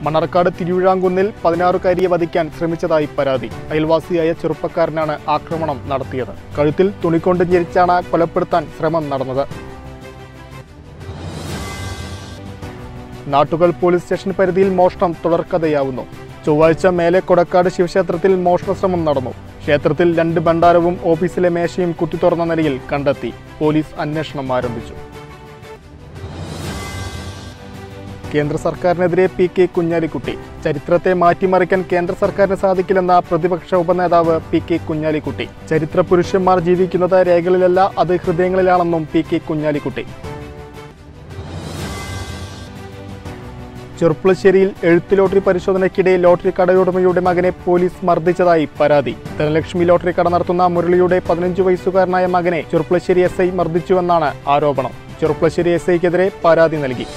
മണർക്കാട് തിരുവിഴാങ്കുന്നിൽ പതിനാറുകാരിയെ വധിക്കാൻ ശ്രമിച്ചതായി പരാതി അയൽവാസിയായ ചെറുപ്പക്കാരനാണ് ആക്രമണം നടത്തിയത് കഴുത്തിൽ തുണിക്കൊണ്ട് ഞെരിച്ചാണ് കൊലപ്പെടുത്താൻ ശ്രമം നടന്നത് നാട്ടുകൽ പോലീസ് സ്റ്റേഷൻ പരിധിയിൽ മോഷണം തുടർക്കഥയാവുന്നു ചൊവ്വാഴ്ച മേലെ കൊടക്കാട് ശിവക്ഷേത്രത്തിൽ മോഷണ ശ്രമം നടന്നു ക്ഷേത്രത്തിൽ രണ്ട് ഭണ്ഡാരവും ഓഫീസിലെ മേശയും കുത്തിത്തുറന്ന നിലയിൽ കണ്ടെത്തി പോലീസ് അന്വേഷണം ആരംഭിച്ചു കേന്ദ്ര സർക്കാരിനെതിരെ പി കെ കുഞ്ഞാലിക്കുട്ടി ചരിത്രത്തെ മാറ്റിമറിക്കാൻ കേന്ദ്ര സർക്കാരിന് സാധിക്കില്ലെന്ന പ്രതിപക്ഷ ഉപനേതാവ് പി കെ കുഞ്ഞാലിക്കുട്ടി ചരിത്ര പുരുഷന്മാർ ജീവിക്കുന്നത് രേഖകളിലല്ല അത് ഹൃദയങ്ങളിലാണെന്നും പി കെ കുഞ്ഞാലിക്കുട്ടി ചെറുപ്പുളശ്ശേരിയിൽ എഴുത്ത് ലോട്ടറി പരിശോധനയ്ക്കിടെ ലോട്ടറി കടയുടമയുടെ മകനെ പോലീസ് മർദ്ദിച്ചതായി പരാതി ധനലക്ഷ്മി ലോട്ടറി കട നടത്തുന്ന മുരളിയുടെ പതിനഞ്ച് വയസ്സുകാരനായ മകനെ ചെറുപ്പുളശ്ശേരി എസ് ഐ മർദ്ദിച്ചുവെന്നാണ് ആരോപണം ചെറുപ്പുളശ്ശേരി എസ് ഐക്കെതിരെ പരാതി നൽകി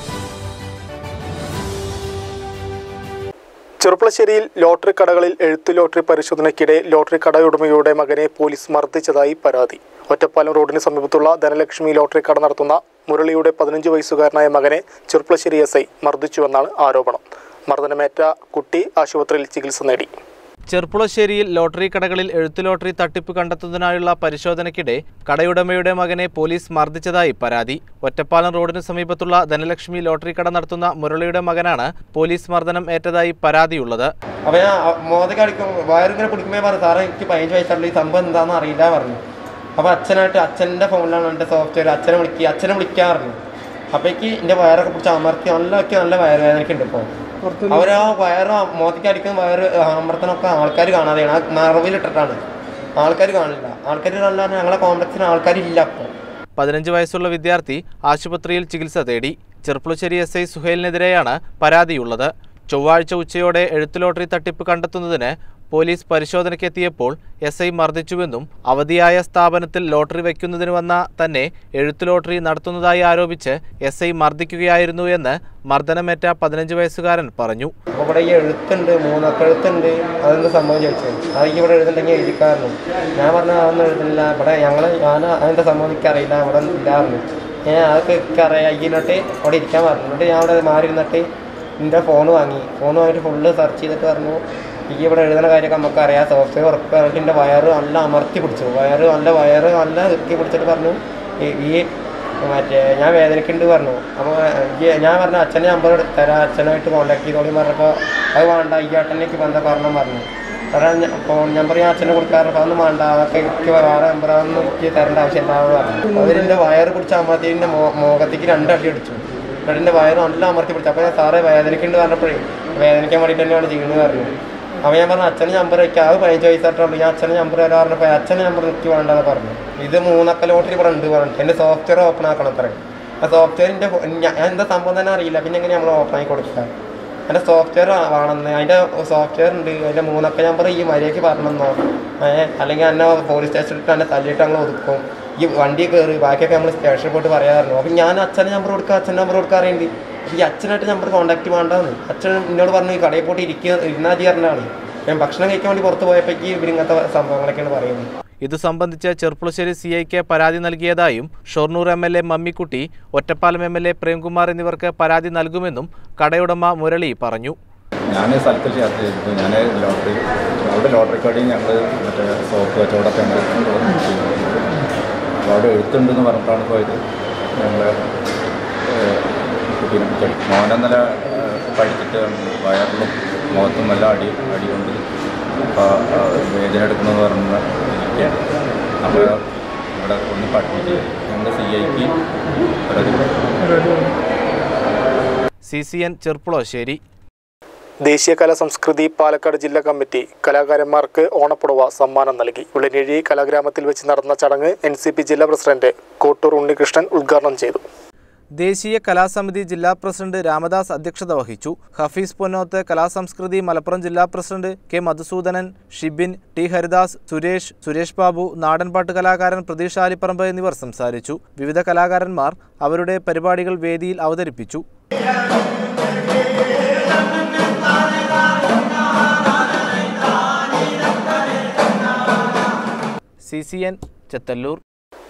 ചെറുപ്പളശ്ശേരിയിൽ ലോട്ടറി കടകളിൽ എഴുത്ത് ലോട്ടറി പരിശോധനയ്ക്കിടെ ലോട്ടറി കടയുടമയുടെ മകനെ പോലീസ് മർദ്ദിച്ചതായി പരാതി ഒറ്റപ്പാലം റോഡിന് സമീപത്തുള്ള ധനലക്ഷ്മി ലോട്ടറി കട നടത്തുന്ന മുരളിയുടെ പതിനഞ്ച് വയസ്സുകാരനായ മകനെ ചെറുപ്പളശ്ശേരി എസ് ഐ മർദ്ദിച്ചുവെന്നാണ് ആരോപണം മർദ്ദനമേറ്റ കുട്ടി ആശുപത്രിയിൽ ചികിത്സ നേടി ചെർപ്പുളശ്ശേരിയിൽ ലോട്ടറി കടകളിൽ എഴുത്തു ലോട്ടറി തട്ടിപ്പ് കണ്ടെത്തുന്നതിനായുള്ള പരിശോധനയ്ക്കിടെ കടയുടമയുടെ മകനെ പോലീസ് മർദ്ദിച്ചതായി പരാതി ഒറ്റപ്പാലം റോഡിന് സമീപത്തുള്ള ധനലക്ഷ്മി ലോട്ടറി കട നടത്തുന്ന മുരളിയുടെ മകനാണ് പോലീസ് മർദ്ദനം ഏറ്റതായി പരാതിയുള്ളത് അപ്പൊ ഞാൻ മോദക്ക് അടിക്കും വയറിങ്ങനെ പിടിക്കുമ്പോ പറഞ്ഞു സാറേ എനിക്ക് പതിനഞ്ച് വയസ്സുള്ള ഈ സംഭവം എന്താണെന്ന് അറിയില്ല പറഞ്ഞു അപ്പൊ അച്ഛനായിട്ട് അച്ഛൻ്റെ ഫോണിലാണ് എൻ്റെ സോഫ്റ്റ്വെയർ അച്ഛനെ വിളിക്കുക അച്ഛനെ വിളിക്കാൻ പറഞ്ഞു അപ്പോഴേക്ക് എൻ്റെ വയറൊക്കെ പിടിച്ച് അമർത്തി നല്ല ഒക്കെ നല്ല വയറുവേദനയ്ക്ക് ഉണ്ട് ഇപ്പോൾ അവരാ വയറ് മോദക്ക് അടിക്കുന്ന വയറ് അമർത്തനൊക്കെ ആൾക്കാർ കാണാതെയാണ് ആ മറവിലിട്ടിട്ടാണ് ആൾക്കാർ കാണില്ല ആൾക്കാർ കാണില്ല ഞങ്ങളെ കോംപ്ലക്സിന് ആൾക്കാരില്ല അപ്പോൾ പതിനഞ്ച് വയസ്സുള്ള വിദ്യാർത്ഥി ആശുപത്രിയിൽ ചികിത്സ തേടി ചെർപ്പുളശ്ശേരി എസ് ഐ സുഹേലിനെതിരെയാണ് പരാതിയുള്ളത് ചൊവ്വാഴ്ച ഉച്ചയോടെ എഴുത്ത് ലോട്ടറി തട്ടിപ്പ് കണ്ടെത്തുന്നതിന് പോലീസ് പരിശോധനയ്ക്കെത്തിയപ്പോൾ എസ് ഐ മർദ്ദിച്ചുവെന്നും അവധിയായ സ്ഥാപനത്തിൽ ലോട്ടറി വയ്ക്കുന്നതിന് വന്ന തന്നെ എഴുത്ത് ലോട്ടറി നടത്തുന്നതായി ആരോപിച്ച് എസ് ഐ മർദ്ദിക്കുകയായിരുന്നു എന്ന് മർദ്ദനമേറ്റ പതിനഞ്ച് വയസ്സുകാരൻ പറഞ്ഞു അപ്പോൾ ഇവിടെ ഈ എഴുത്തുണ്ട് മൂന്നൊക്കെ എഴുത്തുണ്ട് അതെന്താ സംഭവം ചോദിച്ചു അതൊക്കെ ഇവിടെ എഴുതുന്നുണ്ടെങ്കിൽ എഴുതിക്കാറുണ്ട് ഞാൻ പറഞ്ഞു അതൊന്നും എഴുതുന്നില്ല ഇവിടെ ഞങ്ങൾ ഞാൻ അതിൻ്റെ സംഭവം എനിക്കറിയില്ല ഇവിടെ ഇല്ലായിരുന്നു ഞാൻ അതൊക്കെ എനിക്കറിയാം ഇതിനോട്ട് അവിടെ ഇരിക്കാൻ പറഞ്ഞു എന്നിട്ട് ഞാൻ അവിടെ മാറി ഇരുന്നിട്ട് എൻ്റെ ഫോൺ വാങ്ങി ഫോൺ വാങ്ങിയിട്ട് ഫുള്ള് സെർച്ച് ചെയ്തിട്ട് പറഞ്ഞു ഈ ഇവിടെ എഴുതുന്ന കാര്യമൊക്കെ നമുക്ക് അറിയാം സോഫ്റ്റ്വെയർ വർക്ക് പറഞ്ഞിട്ട് എൻ്റെ വയറ് നല്ല അമർത്തി പിടിച്ചു വയറ് നല്ല വയറ് നല്ല ഇറുക്കി പിടിച്ചിട്ട് പറഞ്ഞു ഈ- ഈ മറ്റേ ഞാൻ വേദനയ്ക്കുണ്ട് പറഞ്ഞു അപ്പോൾ ഞാൻ പറഞ്ഞു അച്ഛൻ്റെ നമ്പർ തരാം അച്ഛനായിട്ട് കോൺടാക്ട് ചെയ്തോളി പറഞ്ഞപ്പോൾ അത് വേണ്ട ഈ ഏട്ടനേക്ക് ബന്ധം കാരണം പറഞ്ഞു കാരണം ഫോൺ നമ്പർ ഞാൻ അച്ഛനെ കൊടുക്കാറുണ്ട് അതൊന്നും വേണ്ട അതൊക്കെ എനിക്ക് വേറെ നമ്പർ അതൊന്നും എനിക്ക് തരേണ്ട ആവശ്യം ഉണ്ടാവുക പറഞ്ഞു അവരെൻ്റെ വയറ് പിടിച്ച അമർത്തിൻ്റെ മുഖത്തേക്ക് രണ്ടടി അടിച്ചു എന്നിട്ട് എൻ്റെ വയറ് നല്ല അമർത്തി പിടിച്ചു അപ്പോൾ ഞാൻ സാറേ വേദനയ്ക്കുണ്ട് പറഞ്ഞപ്പോഴേ വേദനിക്കാൻ വേണ്ടിയിട്ട് തന്നെയാണ് ചെയ്യുന്നത് പറഞ്ഞു അപ്പോൾ ഞാൻ പറഞ്ഞു അച്ഛൻ്റെ നമ്പർ വയ്ക്കാം അത് പതിനഞ്ച് വയസ്സായിട്ടുള്ളൂ ഞാൻ അച്ഛൻ്റെ നമ്പർ തരാൻ പറഞ്ഞപ്പോൾ അച്ഛൻ്റെ നമ്പർ എനിക്ക് വേണ്ടെന്ന് പറഞ്ഞു ഇത് മൂന്നക്ക ലോട്ടറി ഇവിടെ ഉണ്ട് പറഞ്ഞിട്ട് എൻ്റെ സോഫ്റ്റ്വെയർ ഓപ്പൺ ആക്കണം അത്രേ ആ സോഫ്റ്റ്വെയറിൻ്റെ ഞാൻ എന്താ സംഭവം തന്നെ അറിയില്ല പിന്നെ എങ്ങനെ നമ്മൾ ഓപ്പൺ ആക്കി കൊടുക്കുക എൻ്റെ സോഫ്റ്റ്വെയർ വേണമെന്ന് അതിൻ്റെ സോഫ്റ്റ്വെയർ ഉണ്ട് അതിൻ്റെ മൂന്നക്ക നമ്പർ ഈ മര്യാദയ്ക്ക് പറഞ്ഞെന്നോ ഏഹ് അല്ലെങ്കിൽ എന്നെ പോലീസ് സ്റ്റേഷനിൽ എന്നെ തല്ലിയിട്ട് ഞങ്ങൾ ഒതുക്കും ഈ വണ്ടി കയറി ബാക്കിയൊക്കെ നമ്മൾ സ്റ്റേഷനിൽ പോയിട്ട് പറയാറുണ്ട് അപ്പം ഞാൻ അച്ഛൻ്റെ നമ്പർ കൊടുക്കുക അച്ഛൻ്റെ നമ്പർ കൊടുക്കാറുണ്ട് ഈ അച്ഛനായിട്ട് നമ്പർ കോൺടാക്ട് വേണ്ടെന്ന് അച്ഛൻ എന്നോട് പറഞ്ഞു ഈ കടയിൽ പോയിട്ട് ഇരിക്കുക ഇരുന്നാൽ മതി പറഞ്ഞാണ് ഞാൻ ഭക്ഷണം കഴിക്കാൻ വേണ്ടി പുറത്ത് പോയപ്പോഴേക്ക് ഇവരിങ്ങനത്തെ സംഭവങ്ങളൊക്കെയാണ് പറയുന്നത് ഇത് സംബന്ധിച്ച് ചെർപ്പുളശ്ശേരി സി ഐക്ക് പരാതി നൽകിയതായും Shoranur M L A Mammikutty Ottapalam M L A Premkumar എന്നിവർക്ക് പരാതി നൽകുമെന്നും കടയുടമ മുരളി പറഞ്ഞു ഞാൻ സ്ഥലത്തിൽ യാത്ര ചെയ്തിട്ട് ഞാൻ ലോട്ടറി അവിടെ ലോട്ടറി കടയും ഞങ്ങൾ മറ്റേ സോപ്പ് കച്ചവടമൊക്കെ ഞങ്ങൾ അപ്പോൾ അവിടെ എഴുത്തുണ്ടെന്ന് പറഞ്ഞിട്ടാണ് പോയത് ഞങ്ങൾ കുട്ടീനെ പിടിച്ചടി മോനെന്നല പഠിച്ചിട്ട് വയറിലും മുഖത്തും എല്ലാം അടി അടി കൊണ്ട് അപ്പോൾ വേദന എടുക്കണമെന്ന് പറഞ്ഞ ഇരിക്കുകയാണ് അപ്പോൾ ഇവിടെ ഒന്ന് പഠിപ്പിച്ച് ഞങ്ങൾ സി ഐക്ക് പരാതി സി സി എൻ ചെർപ്പുളശ്ശേരി ദേശീയ കലാ സംസ്കൃതി പാലക്കാട് ജില്ലാ കമ്മിറ്റി കലാകാരന്മാർക്ക് ഓണപ്പുടവ സമ്മാനം നൽകി ഉള്ളനേഴി കലാഗ്രാമത്തിൽ വെച്ച് നടന്ന ചടങ്ങ് എൻ സി പി ജില്ലാ പ്രസിഡന്റ് കോട്ടൂർ ഉണ്ണികൃഷ്ണൻ ഉദ്ഘാടനം ചെയ്തു ദേശീയ കലാസമിതി ജില്ലാ പ്രസിഡന്റ് രാമദാസ് അധ്യക്ഷത വഹിച്ചു ഹഫീസ് പൊന്നോത്ത് കലാസംസ്കൃതി മലപ്പുറം ജില്ലാ president K Madhusoodanan Shibin T Haridas Suresh Suresh Babu നാടൻപാട്ട് കലാകാരൻ പ്രതീഷ് ആലിപ്പറമ്പ് എന്നിവർ സംസാരിച്ചു വിവിധ കലാകാരന്മാർ അവരുടെ പരിപാടികൾ വേദിയിൽ അവതരിപ്പിച്ചു C C N Chethallur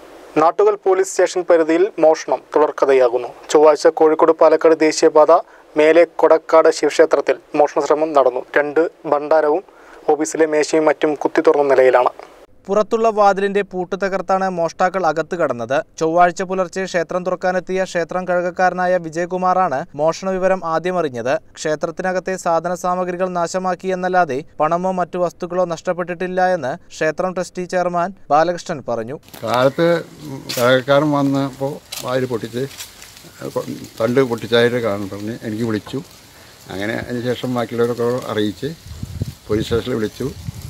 Nattukal police station പരിധിയിൽ മോഷണം തുടർക്കഥയാകുന്നു ചൊവ്വാഴ്ച കോഴിക്കോട് പാലക്കാട് ദേശീയപാത മേലെ കൊടക്കാട് ശിവക്ഷേത്രത്തിൽ മോഷണശ്രമം നടന്നു രണ്ട് ഭണ്ഡാരവും ഓഫീസിലെ മേശയും മറ്റും കുത്തി തുറന്ന നിലയിലാണ് പുറത്തുള്ള വാതിലിന്റെ പൂട്ട് തകർത്താണ് മോഷ്ടാക്കൾ അകത്ത് കടന്നത് ചൊവ്വാഴ്ച പുലർച്ചെ ക്ഷേത്രം തുറക്കാനെത്തിയ ക്ഷേത്രം കഴകക്കാരനായ വിജയകുമാറാണ് മോഷണ വിവരം ആദ്യം അറിഞ്ഞത് ക്ഷേത്രത്തിനകത്തെ സാധന സാമഗ്രികൾ നാശമാക്കിയെന്നല്ലാതെ പണമോ മറ്റു വസ്തുക്കളോ നഷ്ടപ്പെട്ടിട്ടില്ല എന്ന് ക്ഷേത്രം ട്രസ്റ്റി ചെയർമാൻ ബാലകൃഷ്ണൻ പറഞ്ഞു കാലത്ത് കടക്കാരൻ വന്നപ്പോൾ വാതിൽ പൊട്ടിച്ച് കൊ- തണ്ട് പൊട്ടിച്ചായിട്ട് കാണും പറഞ്ഞ് എനിക്ക് വിളിച്ചു അങ്ങനെ അതിന് ശേഷം ബാക്കിയുള്ളവരൊക്കെ അറിയിച്ച് പോലീസ് സ്റ്റേഷനിൽ വിളിച്ചു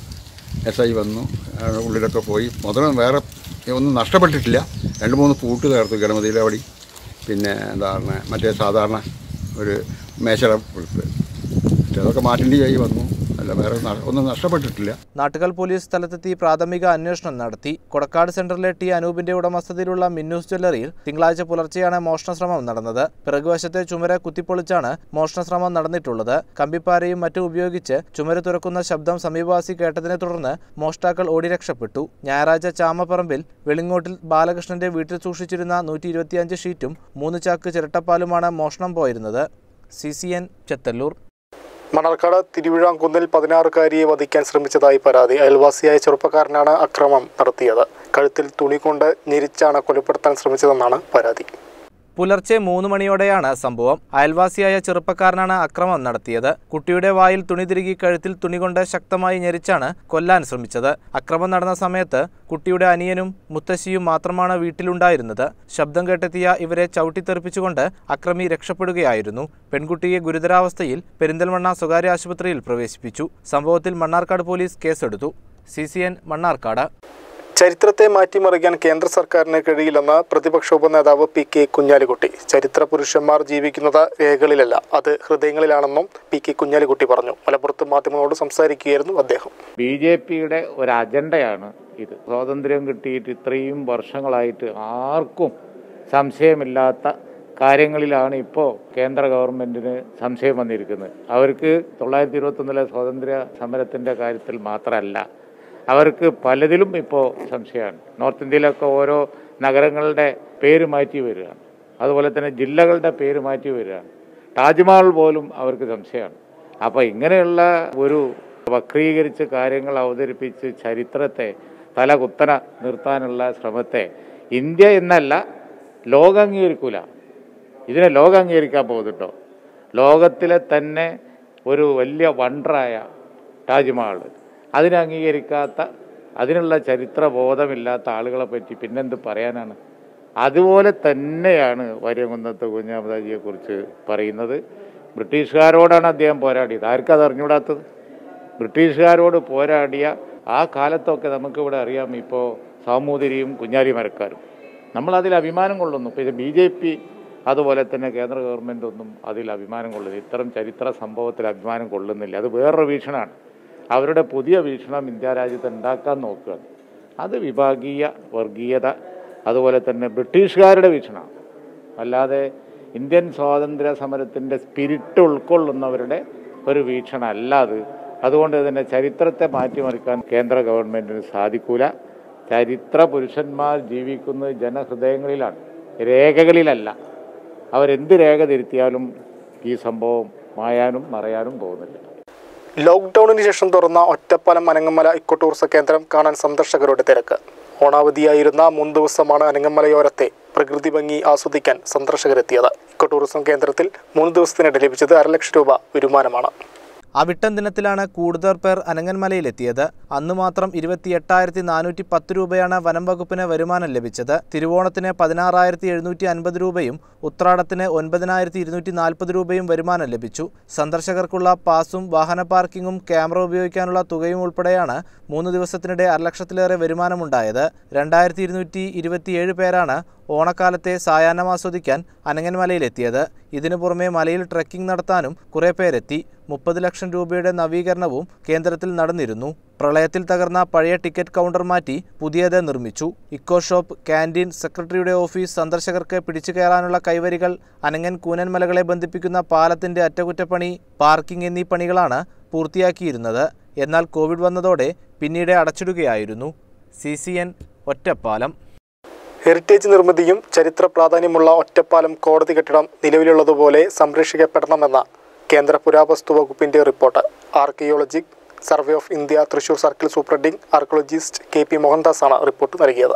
എസ് ഐ വന്നു ആ, ഉള്ളിലൊക്കെ പോയി മുതലും വേറെ ഒന്നും നഷ്ടപ്പെട്ടിട്ടില്ല രണ്ട് മൂന്ന് പൂട്ട് തകർത്തു ഗണപതിയിലെ വടി പിന്നെ എന്താണ് മറ്റേ സാധാരണ ഒരു മേശര പുഴുപ്പ് അതൊക്കെ മാറ്റേണ്ടി ആയി വന്നു അല്ല വേറെ ന- ഒന്നും നഷ്ടപ്പെട്ടിട്ടില്ല നാട്ടുകൽ പോലീസ് സ്ഥലത്തെത്തി പ്രാഥമിക അന്വേഷണം നടത്തി കൊടക്കാട് സെന്ററിലെ ടി അനൂപിന്റെ ഉടമസ്ഥതയിലുള്ള മിന്നൂസ് ജ്വല്ലറിയിൽ തിങ്കളാഴ്ച പുലർച്ചെയാണ് മോഷണശ്രമം നടന്നത് പിറകുവശത്തെ ചുമര കുത്തിപ്പൊളിച്ചാണ് മോഷണശ്രമം നടന്നിട്ടുള്ളത് കമ്പിപ്പാരയും മറ്റും ഉപയോഗിച്ച് ചുമര് തുറക്കുന്ന ശബ്ദം സമീപവാസി കേട്ടതിനെ തുടർന്ന് മോഷ്ടാക്കൾ ഓടി രക്ഷപ്പെട്ടു ഞായറാഴ്ച ചാമപ്പറമ്പിൽ വെളിങ്ങോട്ടിൽ ബാലകൃഷ്ണന്റെ വീട്ടിൽ സൂക്ഷിച്ചിരുന്ന നൂറ്റി ഇരുപത്തിയഞ്ച് ഷീറ്റും മൂന്ന് ചാക്ക് ചിരട്ടപ്പാലുമാണ് മോഷണം പോയിരുന്നത് C C N Chethallur Mannarkkad തിരുവിഴാംകുന്നിൽ പതിനാറുകാരിയെ വധിക്കാൻ ശ്രമിച്ചതായി പരാതി അയൽവാസിയായ ചെറുപ്പക്കാരനാണ് അക്രമം നടത്തിയത് കഴുത്തിൽ തുണി കൊണ്ട് ഞെരിച്ചാണ് കൊലപ്പെടുത്താൻ ശ്രമിച്ചതെന്നാണ് പരാതി പുലർച്ചെ മൂന്ന് മണിയോടെയാണ് സംഭവം അയൽവാസിയായ ചെറുപ്പക്കാരനാണ് അക്രമം നടത്തിയത് കുട്ടിയുടെ വായിൽ തുണി തിരുകി കഴുത്തിൽ തുണി കൊണ്ട് ശക്തമായി ഞെരിച്ചാണ് കൊല്ലാൻ ശ്രമിച്ചത് അക്രമം നടന്ന സമയത്ത് കുട്ടിയുടെ അനിയനും മുത്തശ്ശിയും മാത്രമാണ് വീട്ടിലുണ്ടായിരുന്നത് ശബ്ദം കേട്ടെത്തിയ ഇവരെ ചവിട്ടിത്തെറിപ്പിച്ചുകൊണ്ട് അക്രമി രക്ഷപ്പെടുകയായിരുന്നു പെൺകുട്ടിയെ ഗുരുതരാവസ്ഥയിൽ പെരിന്തൽമണ്ണ സ്വകാര്യ ആശുപത്രിയിൽ പ്രവേശിപ്പിച്ചു സംഭവത്തിൽ മണ്ണാർക്കാട് പോലീസ് കേസെടുത്തു സി സി എൻ മണ്ണാർക്കാട് ചരിത്രത്തെ മാറ്റിമറിക്കാൻ കേന്ദ്ര സർക്കാരിന് കഴിയില്ലെന്ന് പ്രതിപക്ഷ ഉപനേതാവ് പി കെ കുഞ്ഞാലിക്കുട്ടി ചരിത്ര പുരുഷന്മാർ ജീവിക്കുന്നത് രേഖകളിലല്ല അത് ഹൃദയങ്ങളിലാണെന്നും പി കെ കുഞ്ഞാലിക്കുട്ടി പറഞ്ഞു മലപ്പുറത്ത് മാധ്യമങ്ങളോട് സംസാരിക്കുകയായിരുന്നു അദ്ദേഹം ബി ജെ പിയുടെ ഒരു അജണ്ടയാണ് ഇത് സ്വാതന്ത്ര്യം കിട്ടിയിട്ട് ഇത്രയും വർഷങ്ങളായിട്ട് ആർക്കും സംശയമില്ലാത്ത കാര്യങ്ങളിലാണ് ഇപ്പോൾ കേന്ദ്ര ഗവൺമെന്റിന് സംശയം വന്നിരിക്കുന്നത് അവർക്ക് തൊള്ളായിരത്തി ഇരുപത്തൊന്നിലെ സ്വാതന്ത്ര്യ സമരത്തിന്റെ കാര്യത്തിൽ മാത്രമല്ല അവർക്ക് പലതിലും ഇപ്പോൾ സംശയമാണ് നോർത്ത് ഇന്ത്യയിലൊക്കെ ഓരോ നഗരങ്ങളുടെ പേര് മാറ്റി വരികയാണ് അതുപോലെ തന്നെ ജില്ലകളുടെ പേര് മാറ്റി വരികയാണ് താജ്മഹൽ പോലും അവർക്ക് സംശയമാണ് അപ്പോൾ ഇങ്ങനെയുള്ള ഒരു വക്രീകരിച്ച് കാര്യങ്ങൾ അവതരിപ്പിച്ച് ചരിത്രത്തെ തലകുത്തന നിർത്താനുള്ള ശ്രമത്തെ ഇന്ത്യ എന്നല്ല ലോകം അംഗീകരിക്കൂല ഇതിനെ ലോകം അംഗീകരിക്കാൻ പോകുന്നുണ്ടോ ലോകത്തിലെ തന്നെ ഒരു വലിയ വണ്ടറായ താജ്മഹൽ അതിനെ അംഗീകരിക്കാത്ത അതിനുള്ള ചരിത്ര ബോധമില്ലാത്ത ആളുകളെ പറ്റി പിന്നെന്ത് പറയാനാണ് അതുപോലെ തന്നെയാണ് വര്യകുന്നത്ത് കുഞ്ഞാമതാജിയെക്കുറിച്ച് പറയുന്നത് ബ്രിട്ടീഷുകാരോടാണ് അദ്ദേഹം പോരാടിയത് ആർക്കത് അറിഞ്ഞൂടാത്തത് ബ്രിട്ടീഷുകാരോട് പോരാടിയ ആ കാലത്തൊക്കെ നമുക്കിവിടെ അറിയാം ഇപ്പോൾ സാമൂതിരിയും കുഞ്ഞാലി മരക്കാരും നമ്മളതിൽ അഭിമാനം കൊള്ളുന്നു പിന്നെ ബി ജെ പി അതുപോലെ തന്നെ കേന്ദ്ര ഗവൺമെൻറ് ഒന്നും അതിൽ അഭിമാനം കൊള്ളുന്നില്ല ഇത്തരം ചരിത്ര സംഭവത്തിൽ അഭിമാനം കൊള്ളുന്നില്ല അത് വേറൊരു വീക്ഷണമാണ് അവരുടെ പുതിയ വീക്ഷണം ഇന്ത്യ രാജ്യത്ത് ഉണ്ടാക്കാൻ നോക്കുകയാണ് അത് വിഭാഗീയ വർഗീയത അതുപോലെ തന്നെ ബ്രിട്ടീഷുകാരുടെ വീക്ഷണമാണ് അല്ലാതെ ഇന്ത്യൻ സ്വാതന്ത്ര്യ സമരത്തിൻ്റെ സ്പിരിറ്റ് ഉൾക്കൊള്ളുന്നവരുടെ ഒരു വീക്ഷണം അല്ല അത് അതുകൊണ്ട് തന്നെ ചരിത്രത്തെ മാറ്റിമറിക്കാൻ കേന്ദ്ര ഗവൺമെൻറ്റിന് സാധിക്കൂല ചരിത്ര പുരുഷന്മാർ ജീവിക്കുന്നത് ജനഹൃദയങ്ങളിലാണ് രേഖകളിലല്ല അവരെന്ത് രേഖ തിരുത്തിയാലും ഈ സംഭവം മായാനും മറയാനും പോകുന്നില്ല ലോക്ക്ഡൌണിന് ശേഷം തുറന്ന ഒറ്റപ്പാലം അനങ്ങമല ഇക്കോ ടൂറിസം കേന്ദ്രം കാണാൻ സന്ദർശകരുടെ തിരക്ക് ഓണാവധിയായിരുന്ന മൂന്ന് ദിവസമാണ് അനങ്ങമലയോരത്തെ പ്രകൃതി ഭംഗി ആസ്വദിക്കാൻ സന്ദർശകരെത്തിയത് ഇക്കോ ടൂറിസം കേന്ദ്രത്തിൽ മൂന്ന് ദിവസത്തിനിടെ ലഭിച്ചത് അരലക്ഷം രൂപ വരുമാനമാണ് അവിട്ടം ദിനത്തിലാണ് കൂടുതൽ പേർ അനങ്ങന്മലയിലെത്തിയത് അന്ന് മാത്രം ഇരുപത്തി എട്ടായിരത്തി നാനൂറ്റി പത്ത് രൂപയാണ് വനം വകുപ്പിന് വരുമാനം ലഭിച്ചത് തിരുവോണത്തിന് പതിനാറായിരത്തി എഴുന്നൂറ്റി അൻപത് രൂപയും ഉത്രാടത്തിന് ഒൻപതിനായിരത്തി ഇരുന്നൂറ്റി നാൽപ്പത് രൂപയും വരുമാനം ലഭിച്ചു സന്ദർശകർക്കുള്ള പാസും വാഹന പാർക്കിങ്ങും ക്യാമറ ഉപയോഗിക്കാനുള്ള തുകയും ഉൾപ്പെടെയാണ് മൂന്ന് ദിവസത്തിനിടെ അരലക്ഷത്തിലേറെ വരുമാനമുണ്ടായത് രണ്ടായിരത്തി ഇരുന്നൂറ്റി ഇരുപത്തിയേഴ് പേരാണ് ഓണക്കാലത്തെ സായാഹ്നം ആസ്വദിക്കാൻ അനങ്ങൻമലയിലെത്തിയത് ഇതിനു പുറമെ മലയിൽ ട്രെക്കിംഗ് നടത്താനും കുറെ പേരെത്തി മുപ്പത് ലക്ഷം രൂപയുടെ നവീകരണവും കേന്ദ്രത്തിൽ നടന്നിരുന്നു പ്രളയത്തിൽ തകർന്ന പഴയ ടിക്കറ്റ് കൗണ്ടർ മാറ്റി പുതിയത് നിർമ്മിച്ചു ഇക്കോ ഷോപ്പ് ക്യാൻറ്റീൻ സെക്രട്ടറിയുടെ ഓഫീസ് സന്ദർശകർക്ക് പിടിച്ചു കയറാനുള്ള കൈവരികൾ അനങ്ങൻ കൂനൻമലകളെ ബന്ധിപ്പിക്കുന്ന പാലത്തിന്റെ അറ്റകുറ്റപ്പണി പാർക്കിംഗ് എന്നീ പണികളാണ് പൂർത്തിയാക്കിയിരുന്നത് എന്നാൽ കോവിഡ് വന്നതോടെ പിന്നീട് അടച്ചിടുകയായിരുന്നു C C N Ottapalam heritage നിർമ്മിതിയും ചരിത്ര പ്രാധാന്യമുള്ള ഒറ്റപ്പാലം കോടതി കെട്ടിടം നിലവിലുള്ളതുപോലെ സംരക്ഷിക്കപ്പെടണമെന്ന കേന്ദ്ര പുരാവസ്തു വകുപ്പിന്റെ report archaeologic survey of India Thrissur circle superintending archaeologist K P മോഹൻദാസാണ് റിപ്പോർട്ട് നൽകിയത്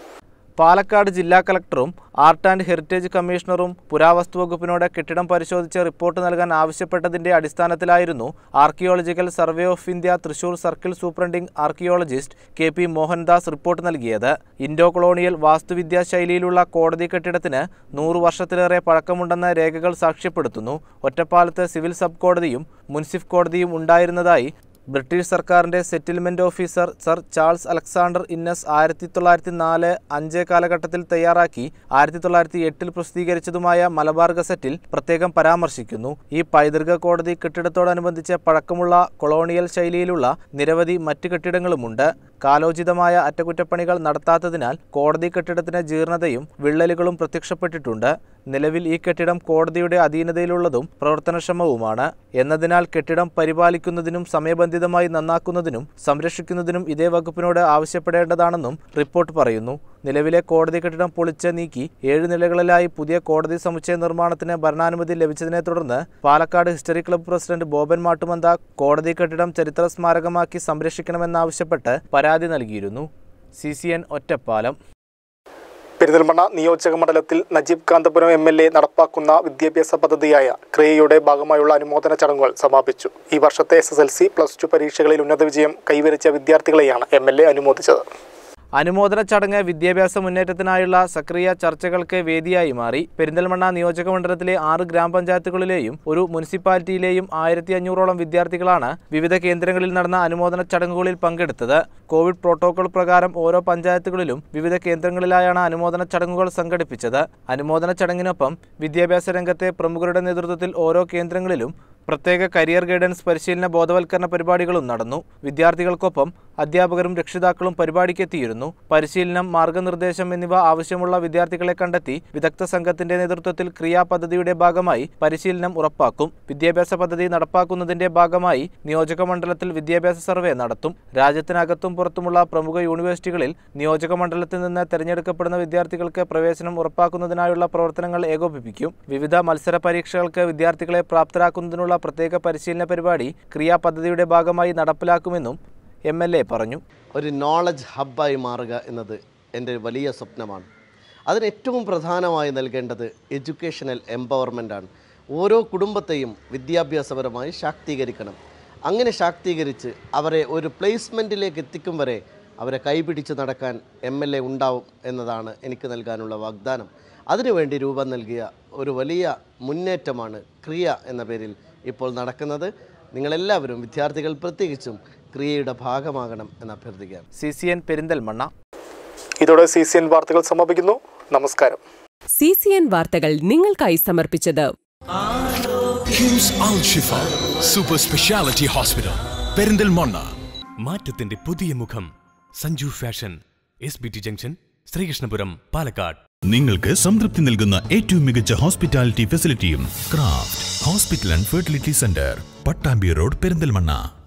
പാലക്കാട് ജില്ലാ കളക്ടറും ആർട്ട് ആൻഡ് ഹെറിറ്റേജ് കമ്മീഷണറും പുരാവസ്തു വകുപ്പിനോട് കെട്ടിടം പരിശോധിച്ച് റിപ്പോർട്ട് നൽകാൻ ആവശ്യപ്പെട്ടതിന്റെ അടിസ്ഥാനത്തിലായിരുന്നു archaeological survey of India Thrissur circle superintending archaeologist K P Mohandas report നൽകിയത് ഇൻഡോ കൊളോണിയൽ വാസ്തുവിദ്യാ ശൈലിയിലുള്ള കോടതി കെട്ടിടത്തിന് നൂറ് വർഷത്തിലേറെ പഴക്കമുണ്ടെന്ന രേഖകൾ സാക്ഷ്യപ്പെടുത്തുന്നു ഒറ്റപ്പാലത്ത് സിവിൽ സബ് കോടതിയും മുൻസിഫ് കോടതിയും ഉണ്ടായിരുന്നതായി ബ്രിട്ടീഷ് സർക്കാരിന്റെ settlement officer sir Charles Alexander Innes ആയിരത്തി തൊള്ളായിരത്തി നാല് അഞ്ച് കാലഘട്ടത്തിൽ തയ്യാറാക്കി ആയിരത്തി തൊള്ളായിരത്തി എട്ടിൽ പ്രസിദ്ധീകരിച്ചതുമായ മലബാർ ഗസറ്റിൽ പ്രത്യേകം പരാമർശിക്കുന്നു ഈ പൈതൃക കോടതി കെട്ടിടത്തോടനുബന്ധിച്ച് പഴക്കമുള്ള കൊളോണിയൽ ശൈലിയിലുള്ള നിരവധി മറ്റ് കെട്ടിടങ്ങളുമുണ്ട് കാലോചിതമായ അറ്റകുറ്റപ്പണികൾ നടത്താത്തതിനാൽ കോടതി കെട്ടിടത്തിന് ജീർണതയും വിള്ളലുകളും പ്രത്യക്ഷപ്പെട്ടിട്ടുണ്ട് നിലവിൽ ഈ കെട്ടിടം കോടതിയുടെ അധീനതയിലുള്ളതും പ്രവർത്തനക്ഷമവുമാണ് എന്നതിനാൽ കെട്ടിടം പരിപാലിക്കുന്നതിനും സമയബന്ധിതമായി നന്നാക്കുന്നതിനും സംരക്ഷിക്കുന്നതിനും ഇതേ വകുപ്പിനോട് ആവശ്യപ്പെടേണ്ടതാണെന്നും റിപ്പോർട്ട് പറയുന്നു നിലവിലെ കോടതി കെട്ടിടം പൊളിച്ച് നീക്കി ഏഴ് നിലകളിലായി പുതിയ കോടതി സമുച്ചയ നിർമ്മാണത്തിന് ഭരണാനുമതി ലഭിച്ചതിനെ തുടർന്ന് Palakkad history club president Boban Mattumantha കോടതി കെട്ടിടം ചരിത്ര സ്മാരകമാക്കി സംരക്ഷിക്കണമെന്നാവശ്യപ്പെട്ട് പരാതി നൽകിയിരുന്നു C C N Ottapalam Perinthalmanna നിയോജക മണ്ഡലത്തിൽ Najeeb Kanthapuram M L A നടപ്പാക്കുന്ന വിദ്യാഭ്യാസ പദ്ധതിയായ ക്രിയയുടെ ഭാഗമായുള്ള അനുമോദന ചടങ്ങുകൾ സമാപിച്ചു ഈ വർഷത്തെ S S L C plus two പരീക്ഷകളിൽ ഉന്നത വിജയം കൈവരിച്ച വിദ്യാർത്ഥികളെയാണ് എം എൽ എ അനുമോദിച്ചത് അനുമോദന ചടങ്ങ് വിദ്യാഭ്യാസ മുന്നേറ്റത്തിനായുള്ള സക്രിയ ചർച്ചകൾക്ക് വേദിയായി മാറി പെരിന്തൽമണ്ണ നിയോജക മണ്ഡലത്തിലെ ആറ് ഗ്രാമപഞ്ചായത്തുകളിലെയും ഒരു മുനിസിപ്പാലിറ്റിയിലെയും ആയിരത്തി അഞ്ഞൂറോളം വിദ്യാർത്ഥികളാണ് വിവിധ കേന്ദ്രങ്ങളിൽ നടന്ന അനുമോദന ചടങ്ങുകളിൽ പങ്കെടുത്തത് കോവിഡ് പ്രോട്ടോകോൾ പ്രകാരം ഓരോ പഞ്ചായത്തുകളിലും വിവിധ കേന്ദ്രങ്ങളിലായാണ് അനുമോദന ചടങ്ങുകൾ സംഘടിപ്പിച്ചത് അനുമോദന ചടങ്ങിനൊപ്പം വിദ്യാഭ്യാസ രംഗത്തെ പ്രമുഖരുടെ നേതൃത്വത്തിൽ ഓരോ കേന്ദ്രങ്ങളിലും പ്രത്യേക കരിയർ ഗൈഡൻസ് പരിശീലന ബോധവൽക്കരണ പരിപാടികളും നടന്നു വിദ്യാർത്ഥികൾക്കൊപ്പം അധ്യാപകരും രക്ഷിതാക്കളും പരിപാടിക്കെത്തിയിരുന്നു പരിശീലനം മാർഗനിർദ്ദേശം എന്നിവ ആവശ്യമുള്ള വിദ്യാർത്ഥികളെ കണ്ടെത്തി വിദഗ്ധ സംഘത്തിന്റെ നേതൃത്വത്തിൽ ക്രിയാ പദ്ധതിയുടെ ഭാഗമായി പരിശീലനം ഉറപ്പാക്കും വിദ്യാഭ്യാസ പദ്ധതി നടപ്പാക്കുന്നതിന്റെ ഭാഗമായി നിയോജക മണ്ഡലത്തിൽ വിദ്യാഭ്യാസ സർവേ നടത്തും രാജ്യത്തിനകത്തും പുറത്തുമുള്ള പ്രമുഖ യൂണിവേഴ്സിറ്റികളിൽ നിയോജക മണ്ഡലത്തിൽ നിന്ന് തെരഞ്ഞെടുക്കപ്പെടുന്ന വിദ്യാർത്ഥികൾക്ക് പ്രവേശനം ഉറപ്പാക്കുന്നതിനായുള്ള പ്രവർത്തനങ്ങൾ ഏകോപിപ്പിക്കും വിവിധ മത്സര പരീക്ഷകൾക്ക് വിദ്യാർത്ഥികളെ പ്രാപ്തരാക്കുന്നതിനുള്ള പ്രത്യേക പരിശീലന പരിപാടി ക്രിയാ പദ്ധതിയുടെ ഭാഗമായി നടപ്പിലാക്കുമെന്നും എം എൽ എ പറഞ്ഞു ഒരു നോളജ് ഹബ്ബായി മാറുക എന്നത് എൻ്റെ ഒരു വലിയ സ്വപ്നമാണ് അതിന് ഏറ്റവും പ്രധാനമായി നൽകേണ്ടത് എഡ്യൂക്കേഷണൽ എംപവർമെൻ്റാണ് ഓരോ കുടുംബത്തെയും വിദ്യാഭ്യാസപരമായി ശാക്തീകരിക്കണം അങ്ങനെ ശാക്തീകരിച്ച് അവരെ ഒരു പ്ലേസ്മെൻറ്റിലേക്ക് എത്തിക്കും വരെ അവരെ കൈപിടിച്ച് നടക്കാൻ എം എൽ എ ഉണ്ടാവും എന്നതാണ് എനിക്ക് നൽകാനുള്ള വാഗ്ദാനം അതിനുവേണ്ടി രൂപം നൽകിയ ഒരു വലിയ മുന്നേറ്റമാണ് ക്രിയ എന്ന പേരിൽ ഇപ്പോൾ നടക്കുന്നത് നിങ്ങളെല്ലാവരും വിദ്യാർത്ഥികൾ പ്രത്യേകിച്ചും ക്രിയയുടെ ഭാഗമാകണം എന്ന് അഭ്യർത്ഥിക്കാം സി സി എൻ പെരിന്തൽമണ്ണ ഇതോടെ സി സി എൻ വാർത്തകൾ സമാപിക്കുന്നു നമസ്കാരം സി സി എൻ വാർത്തകൾ നിങ്ങൾക്കായി സമർപ്പിച്ചത് KIMS Al Shifa super speciality hospital Perinthalmanna മാറ്റത്തിന്റെ പുതിയ മുഖം Sanju fashion S B T junction Sreekrishnapuram Palakkad നിങ്ങൾക്ക് സംതൃപ്തി നൽകുന്ന ഏറ്റവും മികച്ച ഹോസ്പിറ്റാലിറ്റി ഫെസിലിറ്റിയും craft hospital and fertility centre Pattambi road Perinthalmanna